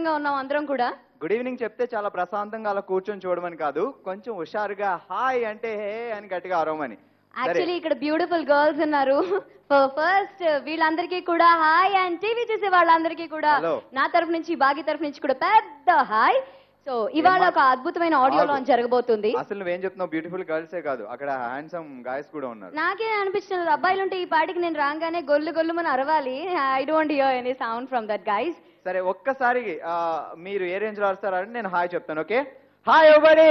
ప్రశాంతంగా ఉన్నాం అందరం కూడా గుడ్ ఈవినింగ్ చెప్తే చాలా ప్రశాంతంగా అలా కూర్చొని చూడమని కాదు కొంచెం హుషారుగా హాయ్ అంటే హే అని గట్టిగా అరవమని సరే యాక్చువల్లీ ఇక్కడ బ్యూటిఫుల్ గర్ల్స్ ఉన్నారు ఫస్ట్ వీళ్ళందరికీ కూడా హాయ్ అండ్ టీవీ చూసే వాళ్ళందరికీ కూడా Hello. నా తరఫు నుంచి బాగి తరఫు నుంచి కూడా పెద్ద హాయ్ సో ఇవాళ ఒక అద్భుతమైన ఆడియో ఆగు. లాంచ్ జరగబోతుంది అసలు నువ్వేం చెప్తున్నావు బ్యూటిఫుల్ గర్ల్సే కాదు అక్కడ హ్యాండ్సమ్ గాయస్ కూడా ఉన్నారు నాకే అనిపించినది అబ్బాయిలు ఉంటే ఈ పాటికి నేను రాగానే గొల్లు గొల్లు మన అరవాలి I don't hear any sound from that guys సరే ఒక్కసారి ఆ, మీరు ఏ రేంజ్ లో వస్తారని నేను హాయ్ చెప్తాను ఓకే హాయ్ ఎవరి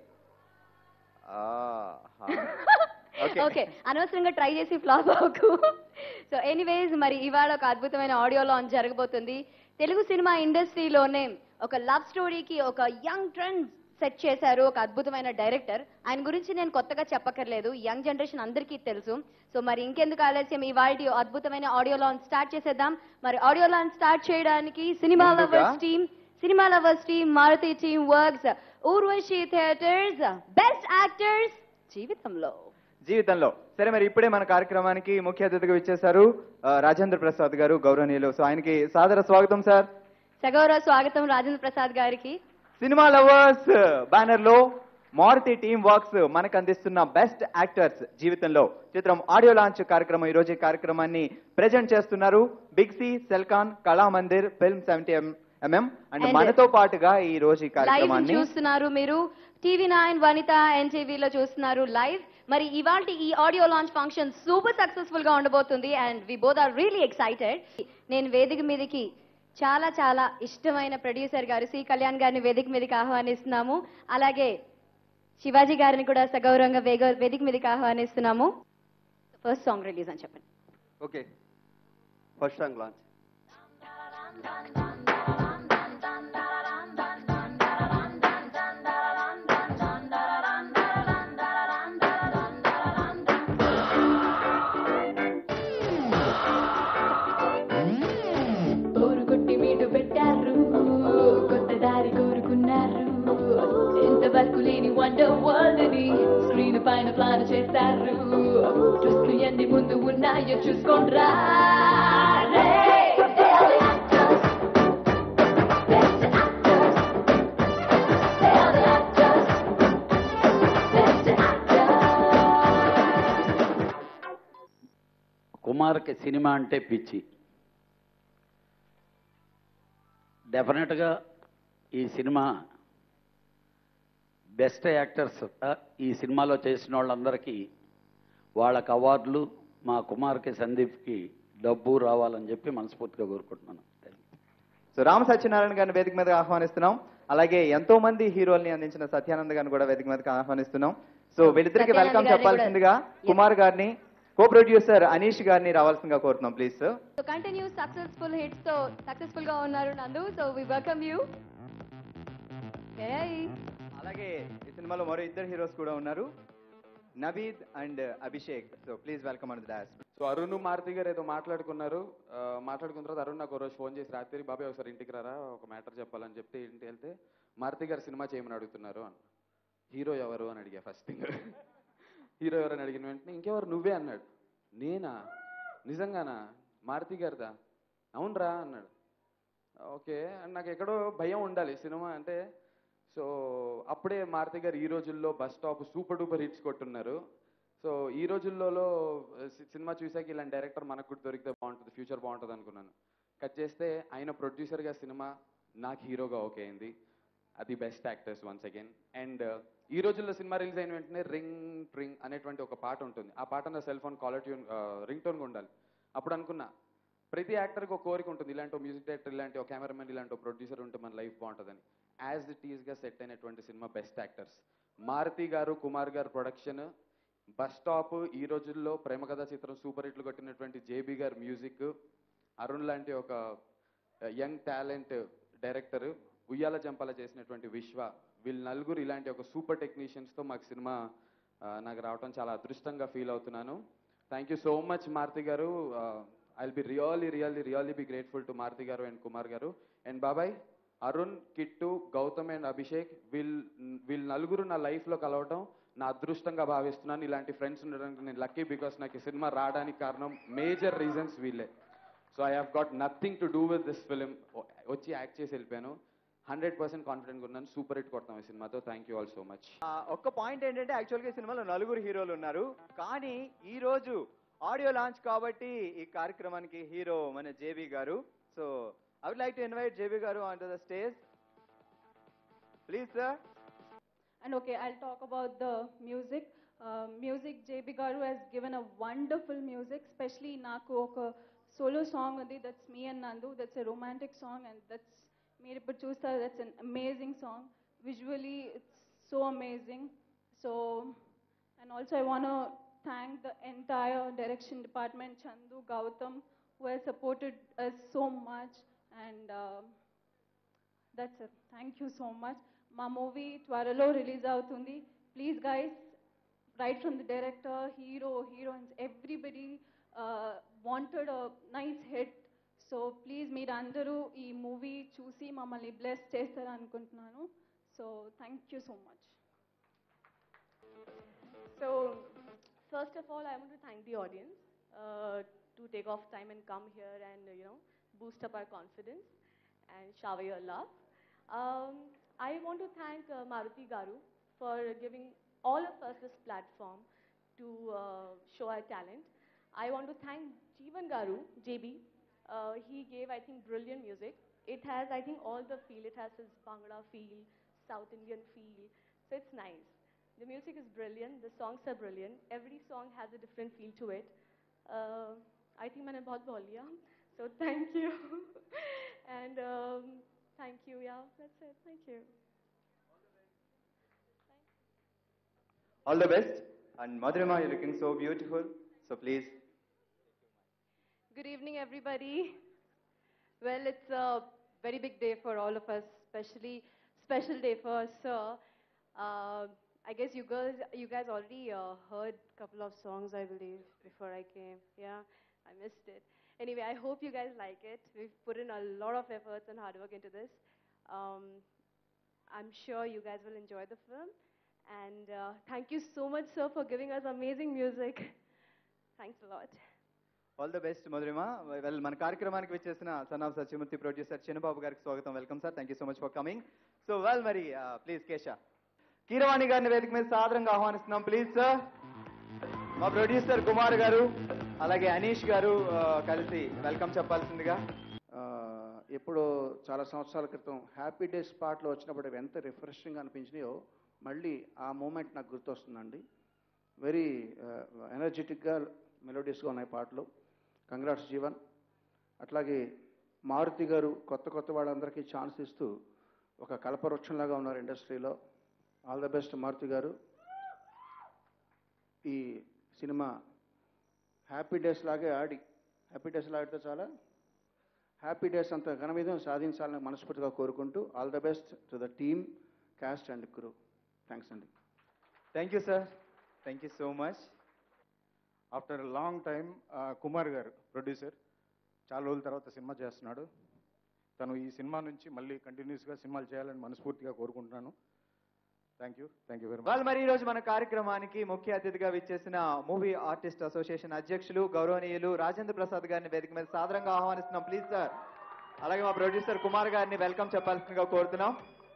ఓకే ఓకే అనవసరంగా ట్రై చేసి ఫ్లాప్ అవ్వకు సో ఎనీవేస్ మరి ఇవాళ ఒక అద్భుతమైన ఆడియో లాంచ్ జరగబోతుంది తెలుగు సినిమా ఇండస్ట్రీలోనే ఒక లవ్ స్టోరీకి ఒక యంగ్ ట్రెండ్ సెట్ చేశారు ఒక అద్భుతమైన డైరెక్టర్ ఆయన గురించి నేను కొత్తగా చెప్పక్కర్లేదు యంగ్ జనరేషన్ అందరికీ తెలుసు సో మరి ఇంకెందుకు ఆలస్యం ఇవాళ అద్భుతమైన ఆడియో లాంచ్ స్టార్ట్ చేసేద్దాం మరి ఆడియో లాంచ్ స్టార్ట్ చేయడానికి సినిమా ముందుగా- lovers team cinema lovers team Maruthi team works Urvashi theatres best actors జీవితంలో జీవితంలో సరే మరి ఇప్పుడే మన కార్యక్రమానికి ముఖ్య అతిథిగా ఇచ్చేశారు ఆ, రాజేంద్ర ప్రసాద్ గారు గౌరవనీయులు సో ఆయనకి సాదర స్వాగతం సార్ సగౌరవ స్వాగతం రాజేంద్ర ప్రసాద్ గారికి సినిమా లవర్స్ బ్యానర్ లో మారుతి టీమ్ వర్క్స్ మనకు అందిస్తున్న బెస్ట్ యాక్టర్స్ జీవితంలో చిత్రం ఆడియో లాంచ్ కార్యక్రమం ఈ రోజు ఈ కార్యక్రమాన్ని ప్రెజెంట్ చేస్తున్నారు big C Celkon Kalamandir film seventy MM and And- మనతో పాటుగా ఈ రోజు ఈ లైవ్ కార్యక్రమాన్ని చూస్తున్నారు మీరు టీవీ నైన్ వనిత ఎన్టీవీలో చూస్తున్నారు లైవ్ మరి ఇవాళ ఈ audio launch function super successful గా ఉండబోతుంది and we both are really excited నేను వేదిక మీదకి చాలా చాలా ఇష్టమైన ప్రొడ్యూసర్ గారు సి కళ్యాణ్ గారిని వేదిక మీదకి ఆహ్వానిస్తున్నాము అలాగే శివాజీ గారిని కూడా సగౌరవంగా వేగ- వేదిక మీదకి ఆహ్వానిస్తున్నాము ఫస్ట్ సాంగ్ రిలీజ్ అని చెప్పండి ఓకే ఫస్ట్ సాంగ్ లాంచ్ ఊరు కొట్టి మీటు పెట్టారు కొత్త దారి కోరుకున్నారు ఎంతవరకు లేని వండర్ వరల్డ్ ని స్క్రీన్ పైన ప్లాన్ చేస్తారు ట్విస్ట్ ఎన్ని ముందు ఉన్నాయో చూసుకోండ్రా రే. They're the actors. Best actors. They're the actors. Best actors. కుమార్కి సినిమా అంటే పిచ్చి డెఫినెట్గా ఈ సినిమా బెస్ట్ యాక్టర్స్ ఈ సినిమాలో చేసిన వాళ్ళందరికీ వాళ్ళకి అవార్డులు మా కుమార్కి సందీప్కి డబ్బు రావాలని చెప్పి మనస్ఫూర్తిగా కోరుకుంటున్నాను సో రామ సత్యనారాయణ గారిని వేదిక మీదకి ఆహ్వానిస్తున్నాం అలాగే ఎంతో మంది హీరోల్ని అందించిన సత్యానంద్ గారిని కూడా వేదిక మీదకి ఆహ్వానిస్తున్నాం సో వీళ్ళిద్దరికి సత్యానంద్ వెల్కమ్ గారిని చెప్పాల్సిందిగా కూడా- కుమార్ గారిని కో ప్రొడ్యూసర్ అనీష్ గారిని రావాల్సిందిగా కోరుతున్నాం please sir so continue successful hits తో సక్సెస్ఫుల్ గా ఉన్నారు నందు సో వి వెల్కమ్ యూ అలాగే ఈ సినిమాలో మరో ఇద్దరు హీరోస్ కూడా ఉన్నారు Naveed and Abhishek so please welcome and Das so Arun Maruthi గారు ఏదో మాట్లాడుకున్నారు ఆ, మాట్లాడుకున్న తర్వాత అరుణ్ నాకు ఒక రోజు ఫోన్ చేసి రాత్రి బాబాయ్ ఒకసారి ఇంటికి రారా ఒక మ్యాటర్ చెప్పాలని చెప్తే ఇంటికి వెళ్తే మారుతి గారు సినిమా చేయమని అడుగుతున్నారు అని హీరో ఎవరు అని అడిగా ఫస్ట్ థింగ్ హీరో ఎవరు అని అడిగిన వెంటనే ఇంకెవరు నువ్వే అన్నాడు నేనా నిజంగానా మారుతి గారిదా అవునరా అన్నాడు ఓకే అండ్ నాకు ఎక్కడో భయం ఉండాలి సినిమా అంటే సో అప్పుడే మారుతి గారు ఈ రోజుల్లో bus stop super duper hits కొట్టున్నారు సో ఈ రోజుల్లో సి- సినిమా చూసాక ఇలాంటి డైరెక్టర్ మనకు కూడా దొరికితే బాగుంటుంది ఫ్యూచర్ బాగుంటుంది అనుకున్నాను కట్ చేస్తే ఆయన ప్రొడ్యూసర్గా సినిమా నాకు హీరోగా ఓకే అయింది అది best actors once again and ఈ రోజుల్లో సినిమా రిలీజ్ అయిన వెంటనే రింగ్ ట్రింగ్ అనేటువంటి ఒక పాట ఉంటుంది ఆ పాట నా cell phone caller tune ring టోన్గా ఉండాలి అప్పుడు అనుకున్నా ప్రతి యాక్టర్కి ఒక కోరిక ఉంటుంది ఇలాంటి మ్యూజిక్ డైరెక్టర్ ఇలాంటి ఒక కెమెరామెన్ ఇలాంటి ఒక ప్రొడ్యూసర్ ఉంటే మన లైఫ్ బాగుంటుందని యాజ్ ఇట్ ఈస్గా సెట్ అయినటువంటి సినిమా బెస్ట్ యాక్టర్స్ మారుతి గారు కుమార్ గారు ప్రొడక్షన్ బస్ స్టాప్ ఈ రోజుల్లో ప్రేమ కథా చిత్రం సూపర్ హిట్లు కొట్టినటువంటి జేబీ గారు మ్యూజిక్ అరుణ్ లాంటి ఒక యంగ్ టాలెంట్ డైరెక్టర్ ఉయ్యాల జంపాల చేసినటువంటి విశ్వ వీళ్ళు నలుగురు ఇలాంటి ఒక సూపర్ టెక్నీషియన్స్తో మాకు సినిమా ఆ, నాకు రావటం చాలా అదృష్టంగా ఫీల్ అవుతున్నాను thank you so much Maruthi గారు I will be really really really be grateful to Maruthi గారు అండ్ కుమార్ గారు అండ్ బాబాయ్ అరుణ్ కిట్టు గౌతమ్ అండ్ అభిషేక్ వీల్ వీళ్ళు నలుగురు నా లైఫ్లో కలవటం నా అదృష్టంగా భావిస్తున్నాను ఇలాంటి ఫ్రెండ్స్ ఉండడానికి నేను లక్కీ బికాస్ నాకు ఈ సినిమా రావడానికి కారణం మేజర్ రీజన్స్ వీళ్ళే so I have got nothing to do with this film వచ్చి యాక్ట్ చేసి వెళ్ళిపోయాను హండ్రెడ్ పర్సెంట్ కాన్ఫిడెంట్గా ఉన్నాను సూపర్ హిట్ కొడతాం ఈ సినిమాతో thank you all so much ఆ, ఒక్క పాయింట్ ఏంటంటే యాక్చువల్గా ఈ సినిమాలో నలుగురు హీరోలు ఉన్నారు కానీ ఈ రోజు ఆడియో లాంచ్ కాబట్టి ఈ కార్యక్రమానికి హీరో మన జేబీ గారు so I would like to invite JB గారు on to the stage please sir And okay, I'll talk about the music. Uh, music, JB Garu has given a wonderful music, especially Naku Oka solo song ఉంది that's me and Nandu. That's a romantic song and that's మీరు ఇప్పుడు చూస్తారు that's an amazing song. Visually, it's so amazing. So, and also I want to thank the entire direction department, Chandu, Gautam, who has supported us so much and. Uh, that's it thank you so much మా movie త్వరలో release అవుతుంది please guys right from the director hero heroines everybody wanted nice hit so please మీరు అందరూ ఈ movie చూసి మమ్మల్ని bless చేస్తారు అనుకుంటున్నాను so thank you so much So, first of all, I want to thank the audience uh, to take off time and come here and, uh, you know, boost up our confidence and shower your love. Um, I want to thank uh, Maruti Garu for giving all of us this platform to uh, show our talent. I want to thank Jeevan Garu, JB. Uh, he gave, I think, brilliant music. It has, I think, all the feel. It has his Bangla feel, South Indian feel. So it's nice. The music is brilliant. The songs are brilliant. Every song has a different feel to it. Uh, I think मैंने बहुत बोल लिया. So thank you. and um, thank you. Yeah, that's it. Thank you. All the best and Madhurima you looking so beautiful so please Good evening, everybody. Well, it's a very big day for all of us, especially special day for Sir. Uh, I guess you guys, you guys already uh, heard a couple of songs, I believe, before I came. Yeah, I missed it. Anyway, I hope you guys like it. We've put in a lot of efforts and hard work into this. Um, I'm sure you guys will enjoy the film. And uh, thank you so much, sir, for giving us amazing music. Thanks a lot. All the best Madhurima well మన కార్యక్రమానికి వచ్చేసిన son of Satyamurthy producer Chinnababu గారికి స్వాగతం welcome sir thank you so much for coming so well మరి please కేశా కీరవాణి గారిని వేదిక మీద సాదరంగా ఆహ్వానిస్తున్నాం ప్లీజ్ సార్ మా ప్రొడ్యూసర్ కుమార్ గారు అలాగే అనీష్ గారు ఆ, కలిసి వెల్కమ్ చెప్పాల్సిందిగా ఆ, ఎప్పుడో చాలా సంవత్సరాల క్రితం హ్యాపీ డేస్ పాటలు వచ్చినప్పుడు అవి ఎంత రిఫ్రెషింగ్ అనిపించినాయో మళ్ళీ ఆ మూమెంట్ నాకు గుర్తొస్తుందండి వెరీ ఎనర్జెటిక్గా మెలోడియస్గా ఉన్నాయి పాటలు కంగ్రాట్స్ జీవన్ అట్లాగే మారుతి గారు కొత్త కొత్త వాళ్ళందరికీ ఛాన్స్ ఇస్తూ ఒక కల్పవృక్షంలాగా ఉన్నారు ఇండస్ట్రీలో ఆల్ ద బెస్ట్ మారుతి గారు ఈ సినిమా హ్యాపీ డేస్ లాగే ఆడి హ్యాపీ డేస్ లా ఆడితే చాలా హ్యాపీ డేస్ అంత ఘనవిధం సాధించాలని మనస్ఫూర్తిగా కోరుకుంటూ all the best to the team cast and crew thanks అండి thank you sir thank you so much after long time Kumar గారు ప్రొడ్యూసర్ చాలా రోజుల తర్వాత సినిమా చేస్తున్నాడు తను ఈ సినిమా నుంచి మళ్ళీ కంటిన్యూస్గా సినిమాలు చేయాలని మనస్ఫూర్తిగా కోరుకుంటున్నాను thank you thank you very much వాళ్ళు మరి ఈ రోజు మన కార్యక్రమానికి ముఖ్య అతిథిగా విచ్చేసిన మూవీ ఆర్టిస్ట్ అసోసియేషన్ అధ్యక్షులు గౌరవనీయులు రాజేంద్ర ప్రసాద్ గారిని వేదిక మీద సాదరంగా ఆహ్వానిస్తున్నాం ప్లీజ్ సార్ అలాగే మా ప్రొడ్యూసర్ కుమార్ గారిని వెల్కమ్ చెప్పాల్సిందిగా కోరుతున్నాం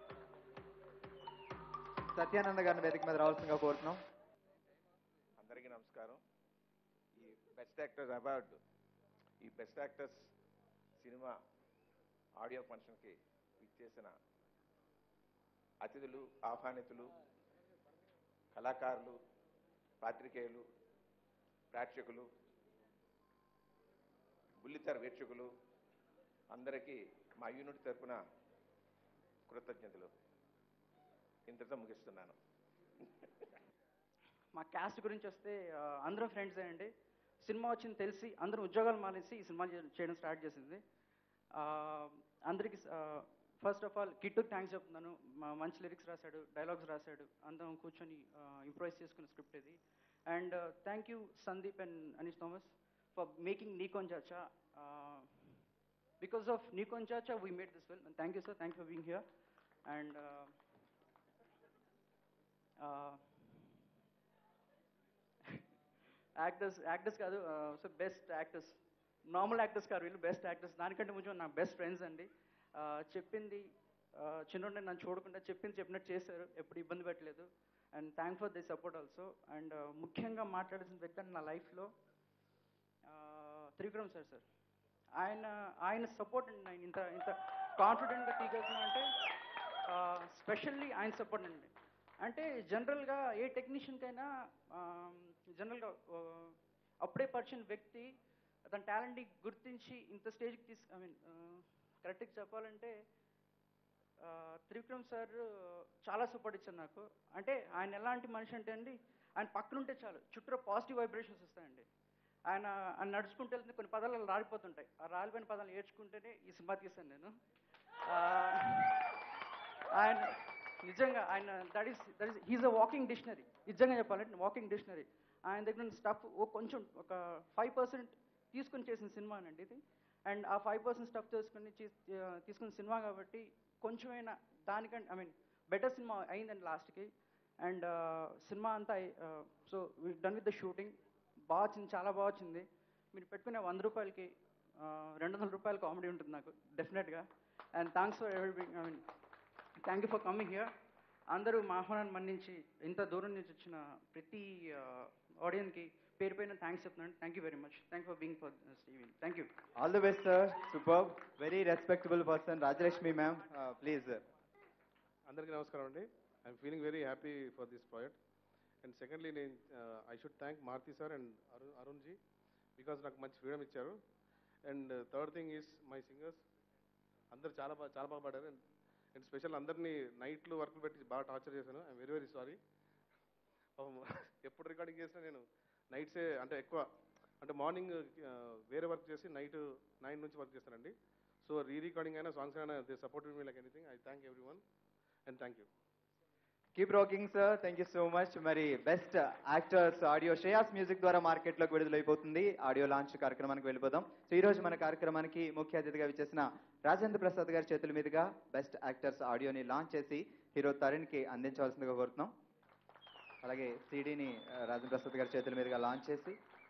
సత్యానంద గారిని వేదిక మీద రావాల్సిందిగా కోరుతున్నాం అందరికీ నమస్కారం ఈ బెస్ట్ యాక్టర్స్ అవార్డు ఈ బెస్ట్ యాక్టర్స్ సినిమా ఆడియో ఫంక్షన్కి ఇచ్చేసిన అతిథులు ఆహ్వానితులు కళాకారులు పాత్రికేయులు ప్రేక్షకులు బుల్లితెర వీక్షకులు అందరికీ మా యూనిట్ తరపున కృతజ్ఞతలు ఇంతతో ముగిస్తున్నాను మా క్యాస్ట్ గురించి వస్తే ఆ, అందరం ఫ్రెండ్స్ అండి సినిమా వచ్చింది తెలిసి అందరం ఉద్యోగాలు మానేసి ఈ సినిమా చే- చేయడం స్టార్ట్ చేసింది ఆ, అందరికీ ఫస్ట్ ఆఫ్ ఆల్ కిట్టుకి థ్యాంక్స్ చెప్తున్నాను మా మంచి లిరిక్స్ రాశాడు డైలాగ్స్ రాశాడు అందరం కూర్చొని ఇంప్రూవైజ్ చేసుకున్న స్క్రిప్ట్ ఇది and thank you Sandeep and Anish Thomas for making నీకోన్ చాచా బికాస్ ఆఫ్ నీకోన్ చాచా we made this film thank you sir thank you for being here and actors actors కాదు so best actors normal actors కాదు వీళ్ళు బెస్ట్ యాక్టర్స్ దానికంటే కొంచెం నా బెస్ట్ ఫ్రెండ్స్ అండి ఆ, చెప్పింది చిన్న నన్ను చూడకుండా చెప్పింది చెప్పినట్టు చేశారు ఎప్పుడు ఇబ్బంది పెట్టలేదు and thank for the support also and ముఖ్యంగా మాట్లాడాల్సిన వ్యక్తి అంటే నా లైఫ్లో త్రివిక్రమ్ సార్ సార్ ఆయన ఆయన సపోర్ట్ అండి నేను ఇంత ఇంత కాన్ఫిడెంట్గా తీయగలుగుతున్నా అంటే స్పెషల్లీ ఆయన సపోర్ట్ అండి అంటే జనరల్గా ఏ టెక్నీషియన్కైనా జనరల్గా అప్పుడే పరిచిన వ్యక్తి తన టాలెంట్ని గుర్తించి ఇంత స్టేజ్కి తీసు ఐ మీన్ కరెక్ట్గా చెప్పాలంటే ఆ, త్రివిక్రమ్ సార్ చాలా సపోర్ట్ ఇచ్చారు నాకు అంటే ఆయన ఎలాంటి మనిషి అంటే అండి ఆయన పక్కనుంటే చాలు చుట్టూ పాజిటివ్ వైబ్రేషన్స్ వస్తాయండి ఆయన ఆయన నడుచుకుంటూ వెళ్తే కొన్ని పదాలు అలా రాలిపోతుంటాయి ఆ రాలిపోయిన పదాలు ఏడ్చుకుంటేనే ఈ సినిమా తీశాను నేను ఆ, ఆయన నిజంగా ఆయన that is that is he's a walking dictionary నిజంగా చెప్పాలంటే వాకింగ్ డిక్షనరీ ఆయన దగ్గర స్టఫ్ ఓ కొంచెం ఒక ఫైవ్ పర్సెంట్ తీసుకొని చేసిన సినిమా అండి ఇది అండ్ ఆ ఫైవ్ పర్సెంట్ స్టఫ్ తీసుకుని చే- ఆ, తీసుకున్న సినిమా కాబట్టి కొంచెమైనా దానికంటే ఐ మీన్ బెటర్ సినిమా అయిందండి లాస్ట్కి అండ్ సినిమా అంతా so done with the shooting బాగా వచ్చింది చాలా బాగా వచ్చింది మీరు పెట్టుకునే వంద రూపాయలకి ఆ, రెండు వందల రూపాయల కామెడీ ఉంటుంది నాకు డెఫినెట్గా అండ్ థ్యాంక్స్ ఫర్ ఎవరి I mean thank you for coming here అందరూ మా ఆహ్వానాన్ని మన్నించి ఇంత దూరం నుంచి వచ్చిన ప్రతి ఆడియన్కి పేరు పైన థ్యాంక్స్ చెప్తున్నాను thank you very much thank for being for event thank you all the best sir super very respectable person Rajalakshmi ma'am please అందరికీ నమస్కారం అండి I'm feeling very happy for this project and secondly నేను I should thank Maruthi sir and Arun Arun ji because నాకు మంచి freedom ఇచ్చారు and third thing is my singers అందరు చాలా బాగా చాలా బాగా పాడారు అండ్ అండ్ స్పెషల్ అందరినీ నైట్లు వర్క్ పెట్టి బాగా టార్చర్ చేశాను ఐఎమ్ వెరీ వెరీ సారీ ఎప్పుడు రికార్డింగ్ చేసినా నేను నైట్సే అంటే ఎక్కువ అంటే మార్నింగ్ వేరే వర్క్ చేసి నైట్ నైన్ నుంచి వర్క్ చేస్తానండి సో రీ రికార్డింగ్ అయినా సాంగ్స్ అయినా they support me like anything I thank every one and thank you keep rocking sir thank you so much మరి best actors audio Shreyas music ద్వారా మార్కెట్లోకి విడుదలైపోతుంది audio launch కార్యక్రమానికి వెళ్ళిపోదాం so ఈ రోజు మన కార్యక్రమానికి ముఖ్య అతిథిగా విచ్చేసిన రాజేంద్ర ప్రసాద్ గారి చేతుల మీదుగా బెస్ట్ యాక్టర్స్ ఆడియోని లాంచ్ చేసి హీరో తరుణ్కి అందించవలసిందిగా కోరుతున్నాం అలాగే సీడీని రాజేంద్ర ప్రసాద్ గారి చేతుల మీదుగా లాంచ్ చేసి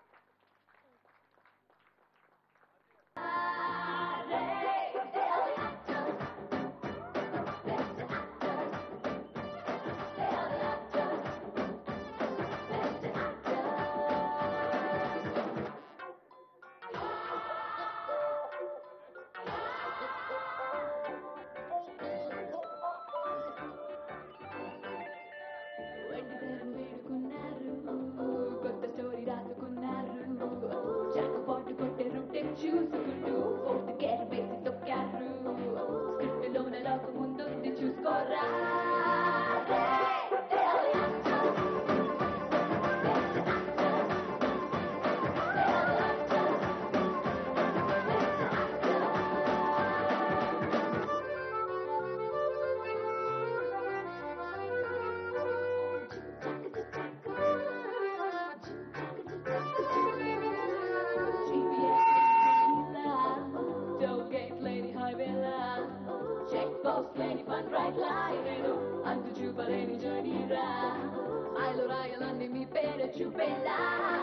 వెండి తెర వేడుకున్నారు కొత్త స్టోరీ రాసుకున్నారు జాకపాటు కొట్టే రొట్టె చూసుకుంటూ ఓటు కేర వేసి తొక్కారు స్క్రిప్ట్ లోన రాక ముందుంది చూసుకోరా Don't get lady highway line. Check post lady fun right line. నేను అంతు చూపలేని జర్నీ రా ఐలో రాయాలని మీ పేరు చూపేలా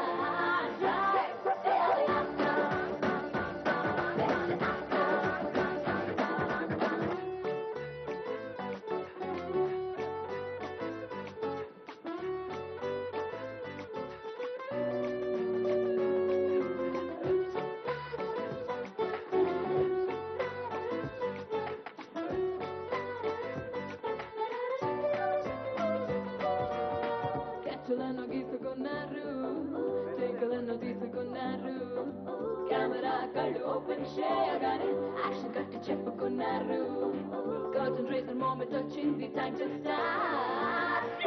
ఖర్చులను గీసుకున్నారు టేకులను తీసుకున్నారు కెమెరా కళ్ళు ఓపెన్ చేయగానే యాక్షన్ కట్టి చెప్పుకున్నారు కాన్సన్ట్రేషన్ మూమెంట్ వచ్చింది టైం టు స్టార్ట్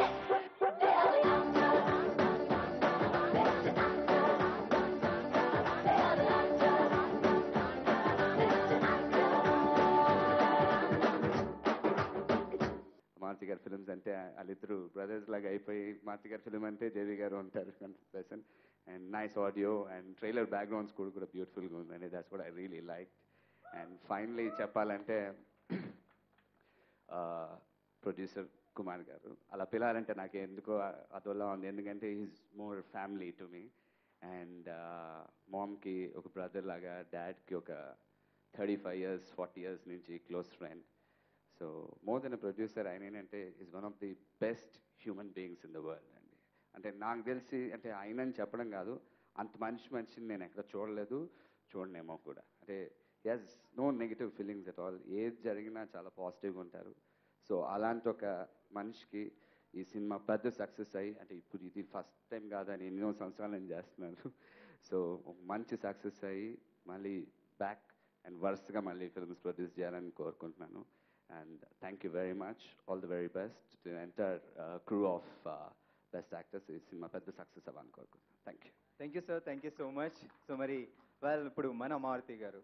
మారుతి గారి ఫిల్మ్స్ అంటే వాళ్ళిద్దరు బ్రదర్స్ లాగా అయిపోయి మారుతి గారి ఫిల్మ్ అంటే జేవి గారు ఉంటారు person and nice audio and trailer background score కూడా బ్యూటిఫుల్గా ఉందండి దాట్స్ కూడా I really like and finally చెప్పాలంటే ప్రొడ్యూసర్ కుమార్ గారు అలా పిలాలంటే నాకు ఎందుకో అదోలా ఉంది ఎందుకంటే is more family to me and మామ్కి ఒక బ్రదర్ లాగా డాడ్కి ఒక thirty five years forty years నుంచి close friend so more than producer ఆయన ఏంటంటే is one of the best human beings in the world అండి అంటే నాకు తెలిసి అంటే ఆయన అని చెప్పడం కాదు అంత మంచి మనిషిని నేను ఎక్కడ చూడలేదు చూడనేమో కూడా అంటే yes no negative feelings at all ఏది జరిగినా చాలా పాజిటివ్గా ఉంటారు సో అలాంటి ఒక మనిషికి ఈ సినిమా పెద్ద సక్సెస్ అయ్యి అంటే ఇప్పుడు ఇది ఫస్ట్ టైం కాదని ఎన్నో సంవత్సరాలు నేను చేస్తున్నాను సో ఒక మంచి సక్సెస్ అయ్యి మళ్ళీ బ్యాక్ అండ్ వరుసగా మళ్ళీ ఫిల్మ్స్ ప్రొడ్యూస్ చేయాలని కోరుకుంటున్నాను and thank you very much all the very best to entire crew of best actors ఈ సినిమా పెద్ద సక్సెస్ అవ్వాలని కోరుకుంటున్నాను thank you thank you sir thank you so much so మరి well ఇప్పుడు మన మారుతి గారు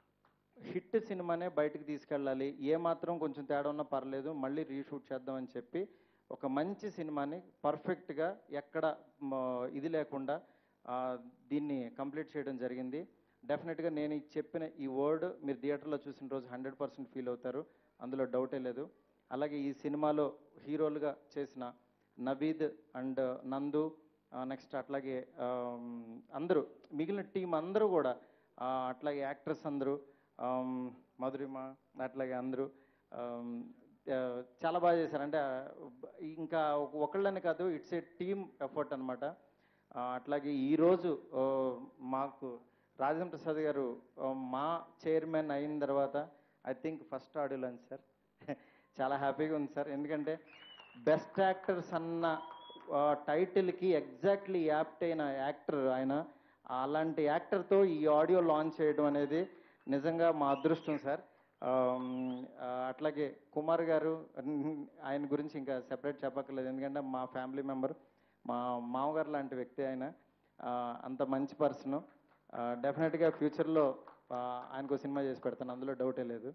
హిట్ సినిమానే బయటకు తీసుకెళ్ళాలి ఏ మాత్రం కొంచెం తేడా ఉన్నా పర్లేదు మళ్ళీ రీషూట్ చేద్దామని చెప్పి ఒక మంచి సినిమాని పర్ఫెక్ట్గా ఎక్కడ మ, ఇది లేకుండా ఆ, దీన్ని కంప్లీట్ చేయడం జరిగింది డెఫినెట్గా నేను ఈ చెప్పిన ఈ వర్డ్ మీరు థియేటర్లో చూసిన రోజు హండ్రెడ్ పర్సెంట్ ఫీల్ అవుతారు అందులో డౌటే లేదు అలాగే ఈ సినిమాలో హీరోలుగా చేసిన నవీద్ అండ్ నందు నెక్స్ట్ అట్లాగే ఆమ్, అందరూ మిగిలిన టీం అందరూ కూడా ఆ, అట్లాగే యాక్ట్రెస్ అందరూ ఆమ్, మధురిమ అట్లాగే అందరూ ఆమ్, ఆ, చాలా బాగా చేశారు అంటే ఆ, ఇంకా ఒకళ్ళని కాదు ఇట్స్ ఏ టీమ్ ఎఫర్ట్ అనమాట అట్లాగే ఈరోజు ఆ, మాకు రాజేంద్ర ప్రసాద్ గారు ఆ, మా చైర్మన్ అయిన తర్వాత I think first audio launch sir చాలా హ్యాపీగా ఉంది సార్ ఎందుకంటే బెస్ట్ యాక్టర్స్ అన్న ఆ, టైటిల్కి ఎగ్జాక్ట్లీ యాప్ట్ అయిన యాక్టర్ ఆయన అలాంటి యాక్టర్తో ఈ ఆడియో లాంచ్ చేయడం అనేది నిజంగా మా అదృష్టం సార్ ఆమ్, ఆ, అట్లాగే కుమార్ గారు ఆయన గురించి ఇంకా సెపరేట్ చెప్పక్కర్లేదు ఎందుకంటే మా ఫ్యామిలీ మెంబర్ మా మామగారు లాంటి వ్యక్తి ఆయన ఆ, అంత మంచి పర్సన్ డెఫినెట్గా ఫ్యూచర్లో ఆయనకు సినిమా చేసి పెడతాను అందులో డౌటే లేదు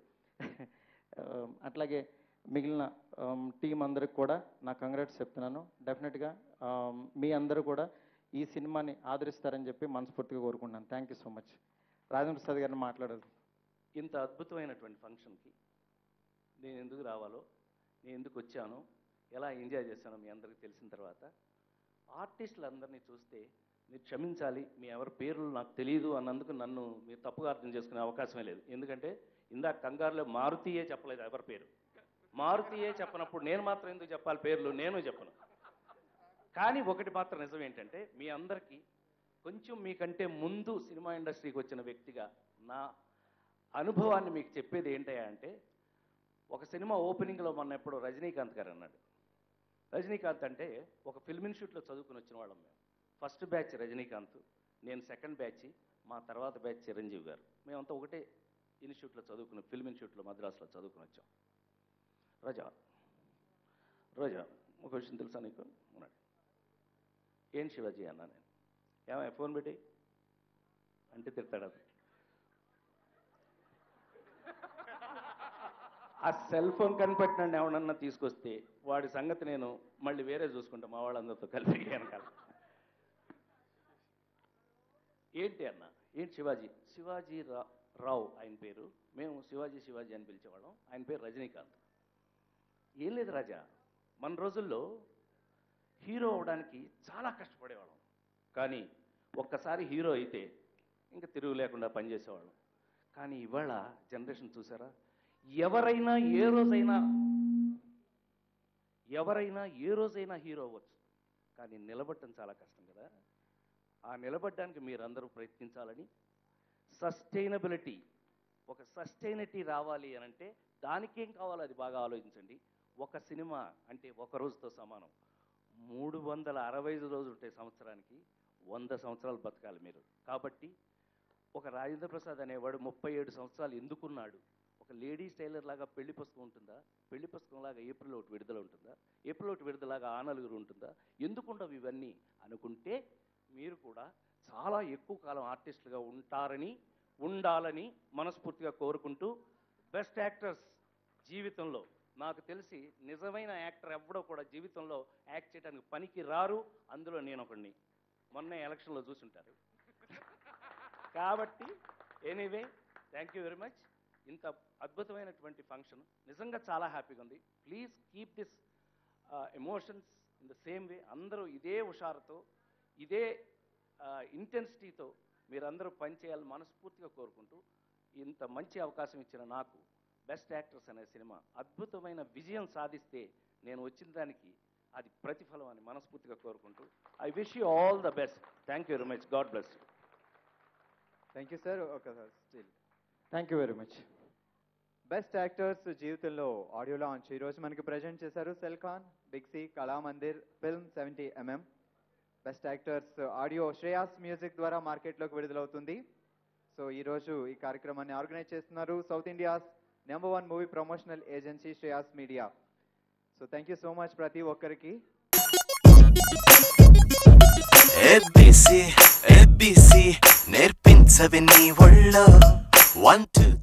ఆ, అట్లాగే మిగిలిన టీం అందరికి కూడా నా కంగ్రాట్స్ చెప్తున్నాను డెఫినెట్గా మీ అందరూ కూడా ఈ సినిమాని ఆదరిస్తారని చెప్పి మనస్ఫూర్తిగా కోరుకుంటున్నాను thank you so much Rajendra Prasad గారిని మాట్లాడారు ఇంత అద్భుతమైనటువంటి ఫంక్షన్కి నేను ఎందుకు రావాలో నేను ఎందుకు వచ్చానో ఎలా ఎంజాయ్ చేశానో మీ అందరికీ తెలిసిన తర్వాత ఆర్టిస్టులందరినీ చూస్తే మీరు క్షమించాలి మీ ఎవరి పేర్లు నాకు తెలియదు అన్నందుకు నన్ను మీరు తప్పుగా అర్థం చేసుకునే అవకాశమే లేదు ఎందుకంటే ఇందాక కంగారులో మారుతీయే చెప్పలేదు ఎవరి పేరు మారుతీయే చెప్పనప్పుడు నేను మాత్రం ఎందుకు చెప్పాలి పేర్లు నేను చెప్పను కానీ ఒకటి మాత్రం నిజం ఏంటంటే మీ అందరికీ కొంచెం మీకంటే ముందు సినిమా ఇండస్ట్రీకి వచ్చిన వ్యక్తిగా నా అనుభవాన్ని మీకు చెప్పేది ఏంటయ్యా అంటే ఒక సినిమా ఓపెనింగ్లో మొన్న ఎప్పుడు రజనీకాంత్ గారు అన్నాడు రజనీకాంత్ అంటే ఒక ఫిల్మ్ ఇన్స్టిట్యూట్లో చదువుకుని వచ్చిన వాళ్ళం మేము ఫస్ట్ బ్యాచ్ రజనీకాంత్ నేను సెకండ్ బ్యాచ్ మా తర్వాత బ్యాచ్ చిరంజీవి గారు మేమంతా ఒకటే ఇన్స్టిట్యూట్లో చదువుకుని ఫిల్మ్ ఇన్స్టిట్యూట్లో మద్రాసులో చదువుకుని వచ్చాం రజా రోజా ఒక విషయం తెలుసా నీకు ఉన్నాడు ఏం శివాజీ అన్నా నేను ఏమయ్య ఫోన్ పెట్టి అంటే తిడతాడు అది ఆ సెల్ ఫోన్ కనిపెట్టినండి ఎవడన్నా తీసుకొస్తే వాడి సంగతి నేను మళ్ళీ వేరే చూసుకుంటా మా వాళ్ళందరితో కలిపి వెనకాల ఏంటి అన్న ఏంటి శివాజీ శివాజీ రా రావు ఆయన పేరు మేము శివాజీ శివాజీ అని పిలిచేవాళ్ళం ఆయన పేరు రజనీకాంత్ ఏం లేదు రాజా మన రోజుల్లో హీరో అవడానికి చాలా కష్టపడేవాళ్ళం కానీ ఒక్కసారి హీరో అయితే ఇంకా తిరుగు లేకుండా పనిచేసేవాళ్ళం కానీ ఇవాళ జనరేషన్ చూసారా ఎవరైనా ఏ రోజైనా ఎవరైనా ఏ రోజైనా హీరో అవ్వచ్చు కానీ నిలబడటం చాలా కష్టం కదా ఆ నిలబడడానికి మీరందరూ ప్రయత్నించాలని సస్టైనబిలిటీ ఒక సస్టైనిటీ రావాలి అని అంటే దానికేం కావాలో అది బాగా ఆలోచించండి ఒక సినిమా అంటే ఒక రోజుతో సమానం మూడు వందల అరవై ఐదు రోజులు ఉంటాయి సంవత్సరానికి వంద సంవత్సరాలు బతకాలి మీరు కాబట్టి ఒక రాజేంద్ర ప్రసాద్ అనేవాడు ముప్పై ఏడు సంవత్సరాలు ఎందుకున్నాడు ఒక లేడీస్ టైలర్ లాగా పెళ్లి పుస్తకం ఉంటుందా పెళ్లి పుస్తకం లాగా ఏప్రిల్ ఒకటి విడుదల ఉంటుందా ఏప్రిల్ ఒకటి విడుదలలాగా ఆ నలుగురు ఉంటుందా ఎందుకుండవు ఇవన్నీ అనుకుంటే మీరు కూడా చాలా ఎక్కువ కాలం ఆర్టిస్టులుగా ఉంటారని ఉండాలని మనస్ఫూర్తిగా కోరుకుంటూ బెస్ట్ యాక్టర్స్ జీవితంలో నాకు తెలిసి నిజమైన యాక్టర్ ఎవ్వడో కూడా జీవితంలో యాక్ట్ చేయడానికి పనికి రారు అందులో నేను ఒకడిని మొన్న ఎలక్షన్లో చూసుంటారు కాబట్టి anyway thank you very much ఇంత అద్భుతమైనటువంటి ఫంక్షన్ నిజంగా చాలా హ్యాపీగా ఉంది please keep this emotions in the same way అందరూ ఇదే హుషారుతో ఇదే ఇంటెన్సిటీతో మీరందరూ పనిచేయాలని మనస్ఫూర్తిగా కోరుకుంటూ ఇంత మంచి అవకాశం ఇచ్చిన నాకు బెస్ట్ యాక్టర్స్ అనే సినిమా అద్భుతమైన విజయం సాధిస్తే నేను వచ్చిన దానికి అది ప్రతిఫలం అని మనస్ఫూర్తిగా కోరుకుంటూ I wish you all the best thank you very much God bless you thank you sir ఒక still thank you very much best actors జీవితంలో ఆడియో లాంచ్ ఈ రోజు మనకి ప్రజెంట్ చేశారు సెల్ఖాన్ big C Kalamandir film seventy MM best actors audio Shreyas music ద్వారా మార్కెట్లోకి విడుదలవుతుంది so ఈ రోజు ఈ కార్యక్రమాన్ని ఆర్గనైజ్ చేస్తున్నారు south India's number one movie promotional agency Shreyas media so thank you so much ప్రతి ఒక్కరికి ఎబ్బిసి ఎబ్బిసి నేర్పించవి నీ ఒళ్ళో వన్ టూ